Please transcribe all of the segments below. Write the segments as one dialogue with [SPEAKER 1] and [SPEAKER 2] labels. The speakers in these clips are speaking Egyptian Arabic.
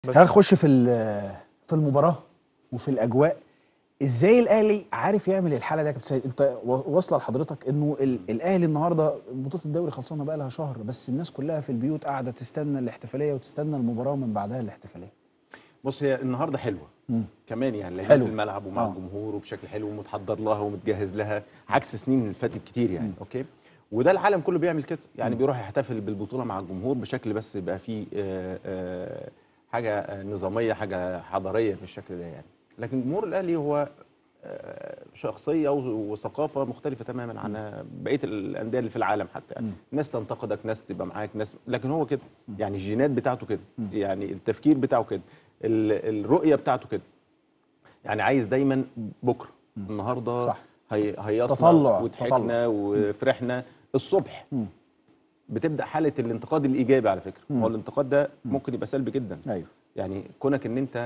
[SPEAKER 1] بس
[SPEAKER 2] خلينا نخش في ال- في المباراه وفي الاجواء ازاي الاهلي عارف يعمل الحاله دي يا كابتن سيد انت و- واصله لحضرتك انه ال- الاهلي النهارده بطوله الدوري خلصانه بقى لها شهر بس الناس كلها في البيوت قاعده تستنى الاحتفاليه وتستنى المباراه ومن بعدها الاحتفاليه
[SPEAKER 3] بص هي النهارده حلوه
[SPEAKER 2] مم.
[SPEAKER 3] كمان يعني لان
[SPEAKER 2] حلو.
[SPEAKER 3] في الملعب ومع
[SPEAKER 2] آه.
[SPEAKER 3] الجمهور وبشكل حلو ومتحضر لها ومتجهز لها عكس سنين اللي فاتت كتير يعني اوكي وده العالم كله بيعمل كده يعني بيروح يحتفل بالبطوله مع الجمهور بشكل بس يبقى فيه آه، آه، حاجه آه، نظاميه حاجه حضاريه بالشكل ده يعني لكن جمهور الاهلي هو آه، شخصيه و- وثقافه مختلفه تماما عن بقيه الانديه اللي في العالم حتى يعني ناس تنتقدك ناس تبقى معاك ناس لكن هو كده يعني الجينات بتاعته كده يعني التفكير بتاعه كده ال- الرؤيه بتاعته كده يعني عايز دايما بكره النهارده
[SPEAKER 2] صح.
[SPEAKER 3] هي هيصنا
[SPEAKER 2] تطلع،
[SPEAKER 3] وضحكنا وفرحنا الصبح بتبدا حاله الانتقاد الايجابي على فكره هو الانتقاد ده ممكن يبقى سلبي جدا
[SPEAKER 2] ايوه
[SPEAKER 3] يعني كونك ان انت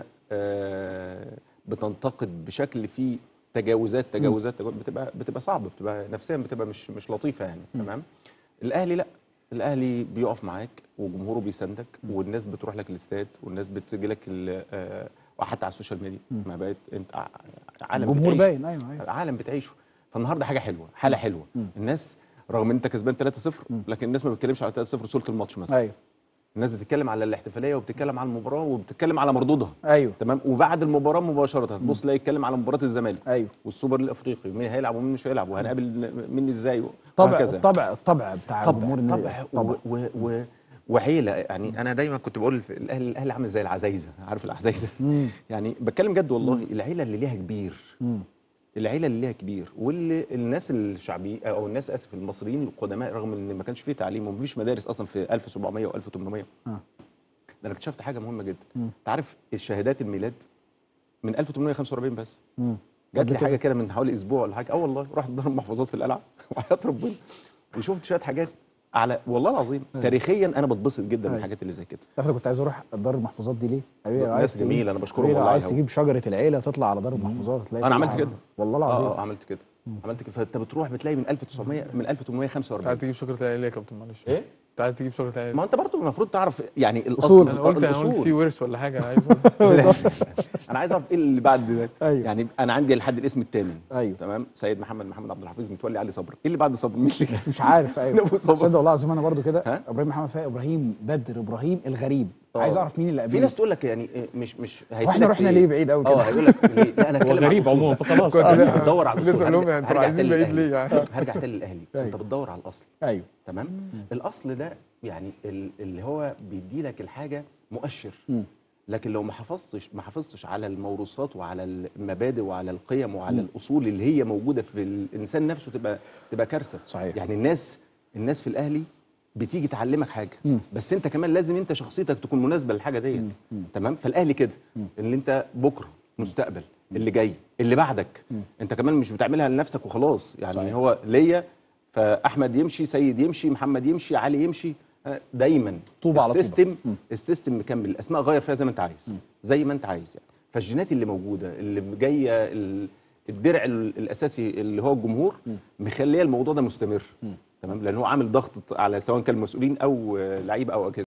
[SPEAKER 3] آه، بتنتقد بشكل فيه تجاوزات تجاوزات تجاوزات بتبقى بتبقى صعبه بتبقى نفسيا بتبقى مش مش لطيفه يعني تمام الاهلي لا الاهلي بيقف معاك وجمهوره بيساندك والناس بتروح لك الاستاد والناس بتجي لك ال- آه، وحتى على السوشيال ميديا ما بقت انت ع- عالم
[SPEAKER 2] الجمهور
[SPEAKER 3] بتعيشه.
[SPEAKER 2] باين ايوه ايوه
[SPEAKER 3] عالم بتعيشه فالنهارده حاجه حلوه حاله حلوه الناس رغم ان انت كسبان 3-0 لكن الناس ما بتتكلمش على 3-0 سهوله الماتش مثلا
[SPEAKER 2] ايوه
[SPEAKER 3] الناس بتتكلم على الاحتفاليه وبتتكلم على المباراه وبتتكلم على مردودها
[SPEAKER 2] ايوه
[SPEAKER 3] تمام وبعد المباراه مباشره تبص تلاقي يتكلم على مباراه الزمالك
[SPEAKER 2] ايوه
[SPEAKER 3] والسوبر الافريقي مين هيلعب ومين مش هيلعب وهنقابل مين ازاي
[SPEAKER 2] طبع
[SPEAKER 3] وهكذا.
[SPEAKER 2] الطبع الطبع بتاع
[SPEAKER 3] طبع
[SPEAKER 2] الجمهور
[SPEAKER 3] طبع و و و وعيله يعني انا دايما كنت بقول في الاهلي الاهلي عامل زي العزايزه عارف العزايزه
[SPEAKER 2] مم.
[SPEAKER 3] يعني بتكلم جد والله العيله اللي ليها كبير
[SPEAKER 2] مم.
[SPEAKER 3] العيله اللي ليها كبير واللي الناس الشعبي او الناس اسف المصريين القدماء رغم ان ما كانش فيه تعليم وما فيش مدارس اصلا في 1700 و1800
[SPEAKER 2] آه.
[SPEAKER 3] ده انا اكتشفت حاجه مهمه جدا
[SPEAKER 2] مم.
[SPEAKER 3] انت عارف الشهادات الميلاد من 1845 بس
[SPEAKER 2] مم.
[SPEAKER 3] جات لي
[SPEAKER 2] قبل
[SPEAKER 3] حاجه كده من حوالي اسبوع ولا حاجه اه والله رحت دار المحفوظات في القلعه وحياه ربنا وشفت شويه حاجات على والله العظيم تاريخيا انا بتبسط جدا من
[SPEAKER 2] أيوة.
[SPEAKER 3] الحاجات اللي زي كده
[SPEAKER 2] تعرف أنا كنت عايز اروح دار المحفوظات دي ليه؟ حبيبي لو
[SPEAKER 3] ناس
[SPEAKER 2] عايز تجيب-
[SPEAKER 3] جميلة، أنا بشكرهم
[SPEAKER 2] حبيبي لو
[SPEAKER 3] والله
[SPEAKER 2] عايز
[SPEAKER 3] هو.
[SPEAKER 2] تجيب شجره العيله تطلع على دار المحفوظات تلاقي
[SPEAKER 3] انا
[SPEAKER 2] كلها
[SPEAKER 3] عملت كده
[SPEAKER 2] والله العظيم
[SPEAKER 3] اه اه عملت كده عملت كده فانت بتروح بتلاقي من 1900 من
[SPEAKER 1] انت عايز
[SPEAKER 3] 1845
[SPEAKER 1] تجيب شجره العيله ليه يا كابتن معلش
[SPEAKER 3] ايه
[SPEAKER 1] انت عايز تجيب شجره العيله
[SPEAKER 3] ما انت برضه المفروض تعرف يعني
[SPEAKER 2] أصول.
[SPEAKER 3] الاصل
[SPEAKER 1] انا قلت انا قلت
[SPEAKER 3] الأصول.
[SPEAKER 1] في ورث ولا حاجه عايز
[SPEAKER 3] لا. انا عايز اعرف ايه اللي بعد ده
[SPEAKER 2] أيوة.
[SPEAKER 3] يعني انا عندي لحد الاسم الثامن
[SPEAKER 2] ايوه
[SPEAKER 3] تمام سيد محمد محمد عبد الحفيظ متولي علي صبري ايه اللي بعد صبري مين اللي
[SPEAKER 2] مش عارف ايوه
[SPEAKER 3] أبو صبر.
[SPEAKER 2] تصدق والله العظيم انا برضو كده
[SPEAKER 3] ها؟
[SPEAKER 2] ابراهيم محمد فايق ابراهيم بدر ابراهيم الغريب
[SPEAKER 3] آه.
[SPEAKER 2] عايز اعرف مين اللي
[SPEAKER 3] في
[SPEAKER 2] قبليه
[SPEAKER 3] ناس تقول لك يعني إيه مش مش هيفيدك
[SPEAKER 2] واحنا رحنا
[SPEAKER 3] في-
[SPEAKER 2] ليه بعيد قوي
[SPEAKER 3] اه
[SPEAKER 2] كده
[SPEAKER 3] هيقول لك ليه لا انا
[SPEAKER 4] هو
[SPEAKER 3] اتكلم عن
[SPEAKER 4] غريب
[SPEAKER 3] الأصول
[SPEAKER 4] عموما
[SPEAKER 3] بقى.
[SPEAKER 4] فخلاص
[SPEAKER 1] كنت
[SPEAKER 3] آه،
[SPEAKER 1] لسه-
[SPEAKER 3] انت بتدور على
[SPEAKER 1] لسه
[SPEAKER 3] الاصول
[SPEAKER 1] بقول لهم
[SPEAKER 3] هرجع-
[SPEAKER 1] يعني انتوا
[SPEAKER 3] هرجع
[SPEAKER 1] عايزين
[SPEAKER 3] تاني
[SPEAKER 1] بعيد
[SPEAKER 3] للأهلي.
[SPEAKER 1] ليه يعني
[SPEAKER 3] هرجع تاني للاهلي
[SPEAKER 2] أيوة.
[SPEAKER 3] انت بتدور على الاصل
[SPEAKER 2] ايوه
[SPEAKER 3] تمام الاصل ده يعني ال- اللي هو بيدي لك الحاجه مؤشر
[SPEAKER 2] مم.
[SPEAKER 3] لكن لو ما حافظتش ما حافظتش على الموروثات وعلى المبادئ وعلى القيم وعلى الاصول اللي هي موجوده في الانسان نفسه تبقى تبقى كارثه
[SPEAKER 2] صحيح.
[SPEAKER 3] يعني الناس الناس في الاهلي بتيجي تعلمك حاجه
[SPEAKER 2] مم.
[SPEAKER 3] بس انت كمان لازم انت شخصيتك تكون مناسبه للحاجه ديت
[SPEAKER 2] مم.
[SPEAKER 3] تمام فالاهلي كده اللي انت بكره مستقبل اللي جاي اللي بعدك انت كمان مش بتعملها لنفسك وخلاص يعني
[SPEAKER 2] صحيح.
[SPEAKER 3] هو ليا فاحمد يمشي سيد يمشي محمد يمشي علي يمشي آه، دايما
[SPEAKER 2] طوبة على طوبة.
[SPEAKER 3] السيستم
[SPEAKER 2] مم.
[SPEAKER 3] السيستم مكمل الاسماء غير فيها زي ما انت عايز زي ما انت عايز يعني فالجينات اللي موجوده اللي جايه ال- الدرع ال- الاساسي اللي هو الجمهور مخليه الموضوع ده مستمر تمام لان هو عامل ضغط على سواء كان المسؤولين او آه، لعيبه او كده